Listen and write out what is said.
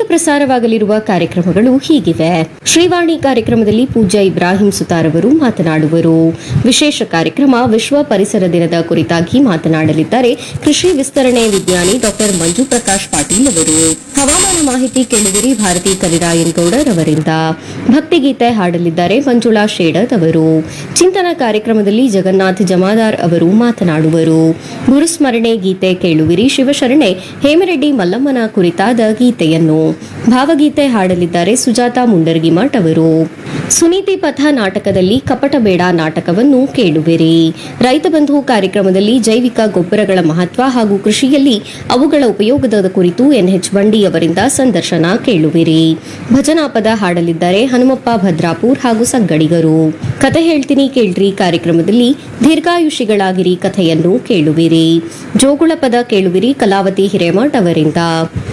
ಪ್ರಸಾರವಾಗಲಿರುವ ಕಾರ್ಯಕ್ರಮಗಳು ಹೀಗಿವೆ ಶ್ರೀವಾಣಿ ಕಾರ್ಯಕ್ರಮದಲ್ಲಿ ಪೂಜ್ಯ ಇಬ್ರಾಹಿಂ ಸುತಾರ್ ಅವರು ಮಾತನಾಡುವರು ವಿಶೇಷ ಕಾರ್ಯಕ್ರಮ ವಿಶ್ವ ಪರಿಸರ ದಿನದ ಕುರಿತಾಗಿ ಮಾತನಾಡಲಿದ್ದಾರೆ ಕೃಷಿ ವಿಸ್ತರಣೆ ವಿಜ್ಞಾನಿ ಡಾಕ್ಟರ್ ಮಂಜು ಪ್ರಕಾಶ್ ಪಾಟೀಲ್ ಅವರು ಹವಾಮಾನ ಮಾಹಿತಿ ಕೇಳುವಿರಿ ಭಾರತಿ ಕರಿರಾಯನ್ಗೌಡರ್ ಅವರಿಂದ ಭಕ್ತಿಗೀತೆ ಹಾಡಲಿದ್ದಾರೆ ಮಂಜುಳಾ ಶೇಡದ್ ಅವರು ಚಿಂತನ ಕಾರ್ಯಕ್ರಮದಲ್ಲಿ ಜಗನ್ನಾಥ್ ಜಮಾದಾರ್ ಅವರು ಮಾತನಾಡುವರು ಗುರುಸ್ಮರಣೆ ಗೀತೆ ಕೇಳುವಿರಿ ಶಿವಶರಣೆ ಹೇಮರೆಡ್ಡಿ ಮಲ್ಲಮ್ಮನ ಕುರಿತಾದ ಗೀತೆಯನ್ನು ಭಾವಗೀತೆ ಹಾಡಲಿದ್ದಾರೆ ಸುಜಾತ ಮುಂಡರ್ಗಿಮಠ್ ಅವರು ಸುನೀತಿ ಪಥ ನಾಟಕದಲ್ಲಿ ಕಪಟ ಬೇಡ ನಾಟಕವನ್ನು ಕೇಳುವಿರಿ ರೈತ ಬಂಧು ಕಾರ್ಯಕ್ರಮದಲ್ಲಿ ಜೈವಿಕ ಗೊಬ್ಬರಗಳ ಮಹತ್ವ ಹಾಗೂ ಕೃಷಿಯಲ್ಲಿ ಅವುಗಳ ಉಪಯೋಗದ ಕುರಿತು ಎನ್ಎಚ್ ಬಂಡಿ ಅವರಿಂದ ಸಂದರ್ಶನ ಕೇಳುವಿರಿ ಭಜನಾ ಪದ ಹಾಡಲಿದ್ದಾರೆ ಹನುಮಪ್ಪ ಭದ್ರಾಪುರ್ ಹಾಗೂ ಸಂಗಡಿಗರು ಕತೆ ಹೇಳ್ತೀನಿ ಕೇಳ್ರಿ ಕಾರ್ಯಕ್ರಮದಲ್ಲಿ ದೀರ್ಘಾಯುಷಿಗಳಾಗಿರಿ ಕಥೆಯನ್ನು ಕೇಳುವಿರಿ ಜೋಗುಳ ಪದ ಕೇಳುವಿರಿ ಕಲಾವತಿ ಹಿರೇಮಠ್ ಅವರಿಂದ